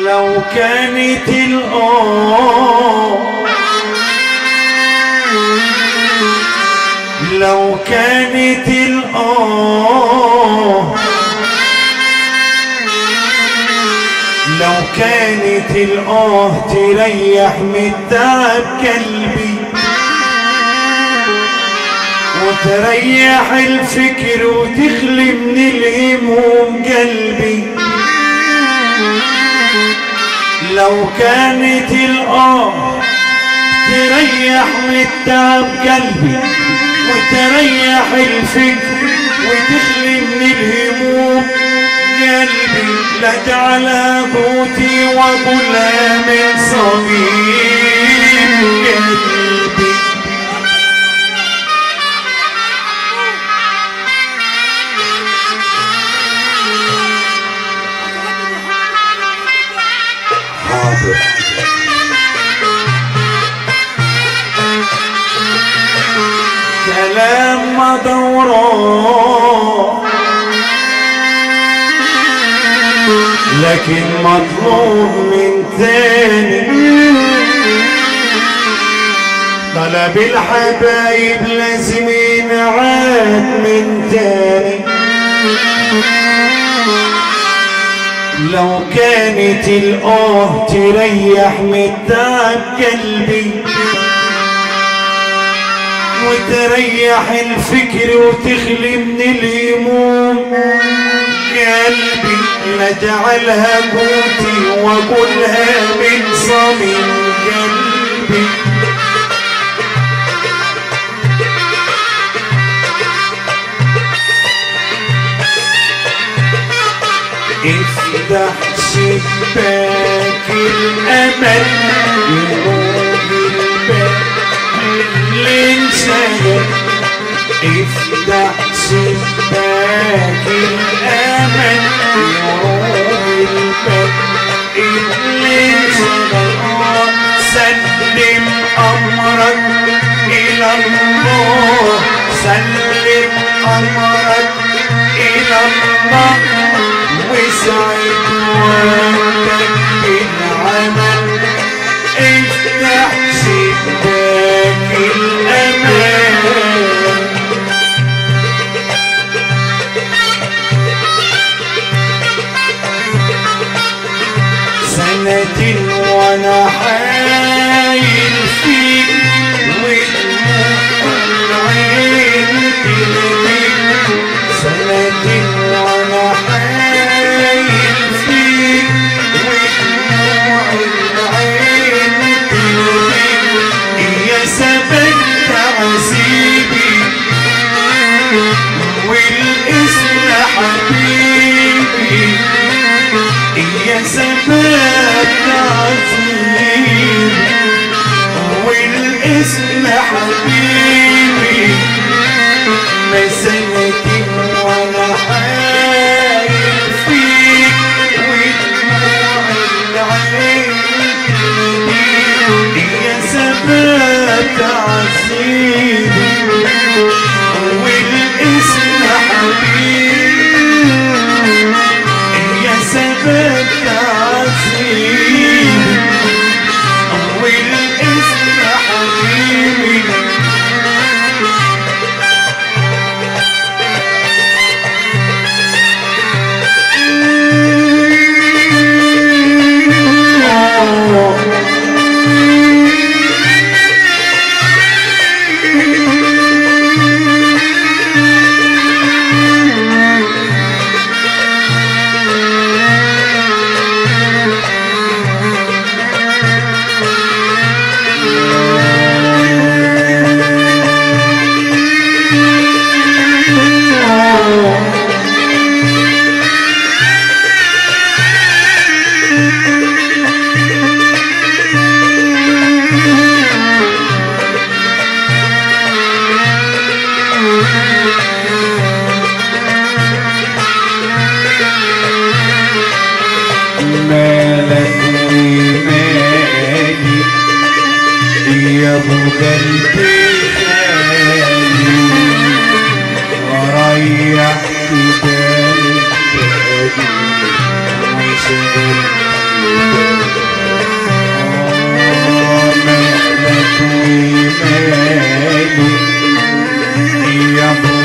لو كانت الآه لو كانت الآه لو كانت الآه تريح من تعب قلبي وتريح الفكر وتخلي من الهموم قلبي لو كانت الآه تريح من التعب قلبي وتريح الفكر وتخلي من الهموم قلبي لجعل قوتي وقلها من صميم قلبي حاضر كلام مدوران لكن مطلوب من تاني طلب الحبايب لازم ينعاد من تاني لو كانت الآه تريح من تعب قلبي وتريح الفكر وتخلي من الهموم قلبي لجعلها قوتي وقلها من صميم قلبي افتح شباك الامل يروج الباب اللي انشغل افتح شباك الامل يروج الباب اللي انشغل سلم امرك الى الله سلم امرك الى الله وسعد وقتك بالعمل افتح شباك الأمان سنة وانا حايل فيك ودموع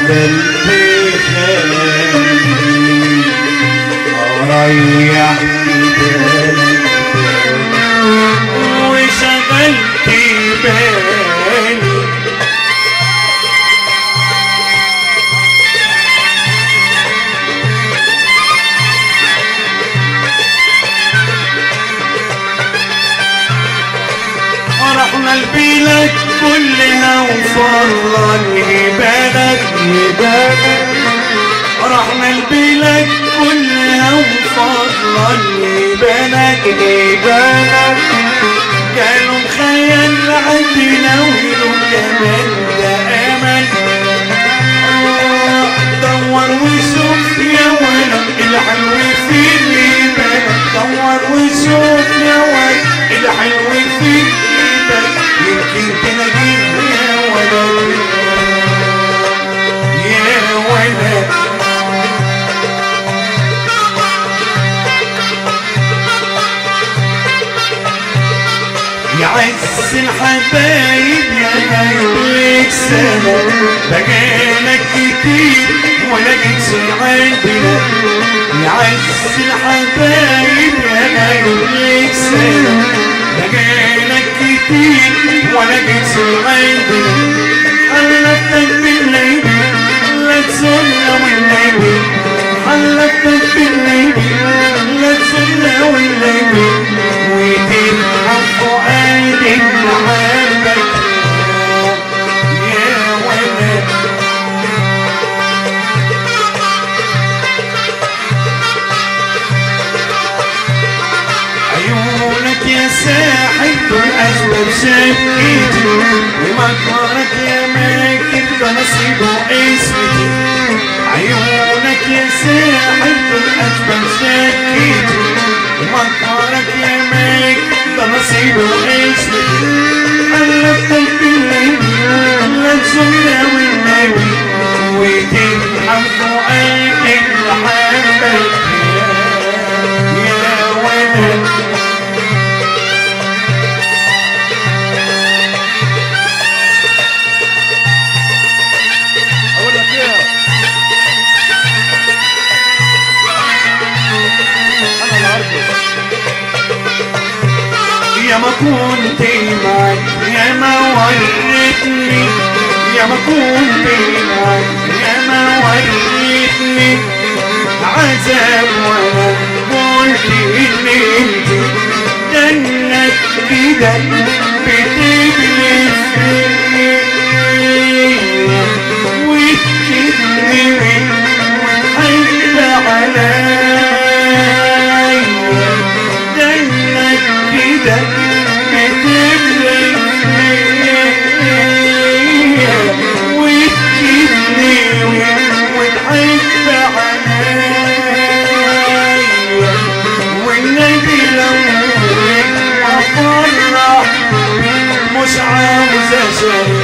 قلبي خالي ريح بالك وشغلت بالي رحنا البلاد كلها وفضلا يبالك يبالك رحنا البلاد كلها وفضلا يبالك يبالك قالوا مخيل عندنا ويلو كمان ده امل آه، دور وشوف يا ولد الحلو في بالك دور وشوف يا ولد الحلو في بالك يمكن تلاقيه يا ولد يا ولد يعز الحبايب يا قلبك سنة بقالك كتير ولا جيتش عندنا يعز الحبايب يا قلبك سنة بقالك كتير ولا جيتش عندنا حلفتك بالليل لا تزولنا والليل حلفتك بالليل لا تزولنا والليل وتنحى فؤادك محبك يا ولد عيونك يا ساحب الأجمل شكيتي ومكرك يا ماكر ده نصيبه اسمتي عيونك يا ساحب الأجمل شكيتي ومكرك يا ماكر ده نصيبه اسمتي حلفتك بالليل لا تزولنا والنبي وتنحى فؤادك لحبك يا يا ولد اقول لك ايه انا اللي هرقص يا ما كنت معك يا ما وريتني يا ما كنت معك يا ما وريتني عذاب وانا قلت ان انت جنة كده بتبلي فيا وتجيبني وتحب عليا جنة كده بتبلي فيا وتجيبني وتحب عليا والنبي لو افرح مش عاوز اشيل